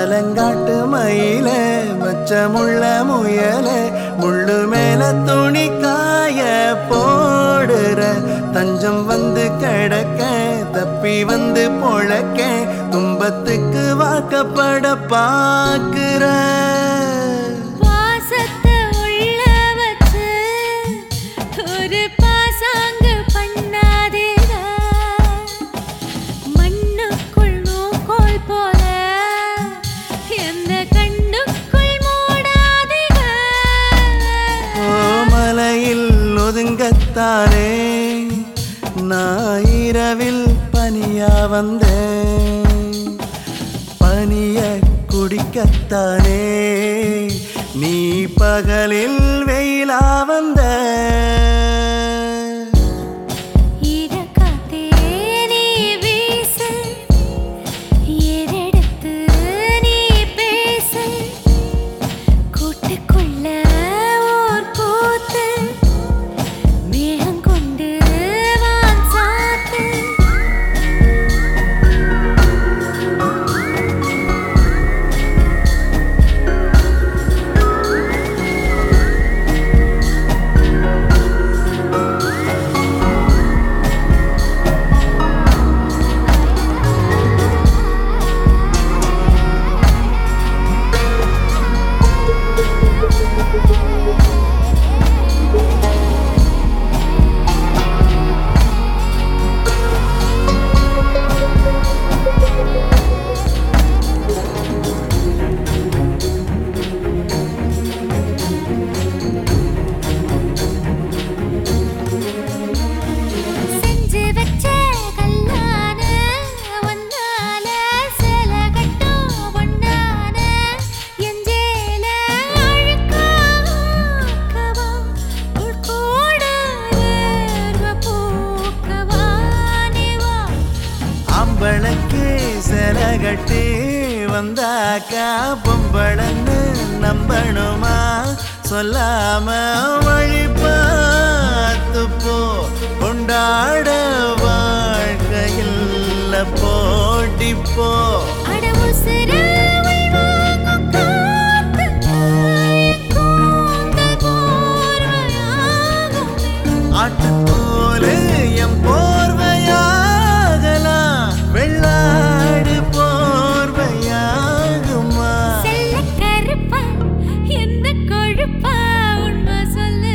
மலங்காட்டு மயில மச்சமுள்ள முயல முள்ளு மேல துணி காய போடுற தஞ்சம் வந்து கிடக்க தப்பி வந்து பொழக்க துன்பத்துக்கு வாக்கப்பட பாக்குற பாசத்தை உள்ள வச்சு ஒரு பாசாங்கு பண்ணாதேடா மண்ணுக்குள் நூக்கோல் போல எந்த கண்ணுக்குள் மூடாதேடா ஓ மலையில் ஒதுங்கத்தானே நான் இரவில் பனியா வந்தேன் பனிய குடிக்கத்தானே நீ பகலில் வெயிலா வந்த ஈரக்காத்தே நீ வீசு, ஏறெடுத்து நீ பேசு. கூட்டுக்குள்ள ஓர் கூத்து, மேகம் கொண்டு வான் சாத்து. செஞ்சு வச்ச கல்லான ஒன்னால சில கட்டும் பொன்னான எஞ்சேல அழுக்காக்கவா உள்கூட வேர்வ பூக்கவா நிவா ஆம்பளக்கு சில கட்டி வந்தாக்கா பொம்பளன்னு நம்பணுமா சொல்லாம வழி பார்த்து போ கொண்டாட வாழ்க்கையில் போட்டி போ அட உசுர உள்வாங்கும் காத்து கூந்தல் போர்வையாகும் ஆட்டுத்தோலு எம் போர்வையாகலாம் வெள்ளாடு போர்வையாகுமா செல்ல கருப்பா எந்த கொழுப்பா உண்மை சொல்லு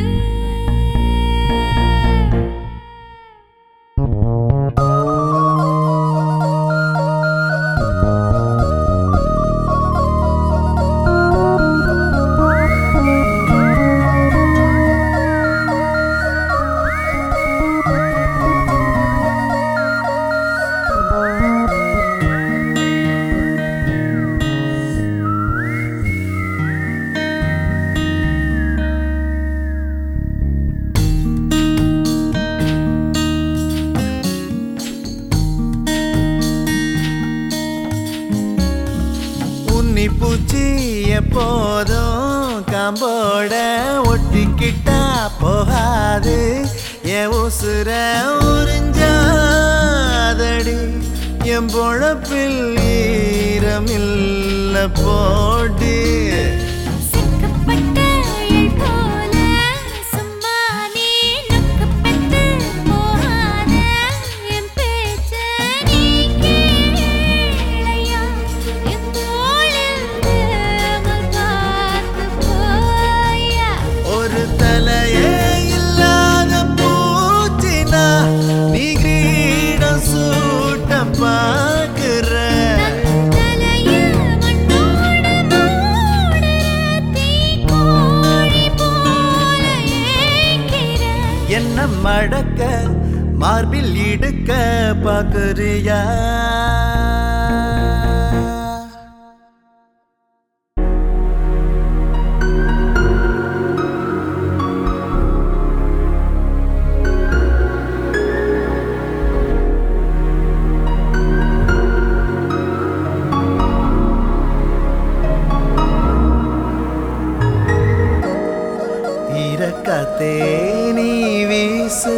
உன்னி பூச்சி எப்போதும் காம்போட ஒட்டிக்கிட்டா போகாது என் உசுர உறிஞ்சாதடி என் பொழப்பில் ஈரமில்ல போடி சிக்கப்பட்ட அயல் போல சும்மா நீ நுக்கப்பட்டு போகாத என் பேச்ச நீ கேளையா என் தோளில் தேமல் பார்த்து போயா ஒரு தலையே இல்லாத பூச்சினா நீ கிரீடம் சூட்ட பாக்குற தலையில் மண்ணோடு மூடுற தீக்கோழி போல ஏங்கிற என்ன மடக்க மார்பில் இடுக்க பாக்குறியா இறக்கத்தே நீ வீசு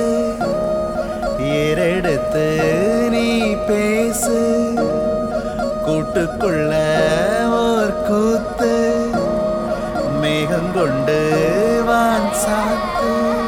ஏறெடுத்து நீ பேசு கூட்டுக்குள்ள கூத்து மேகம் கொண்டு வான் சாத்து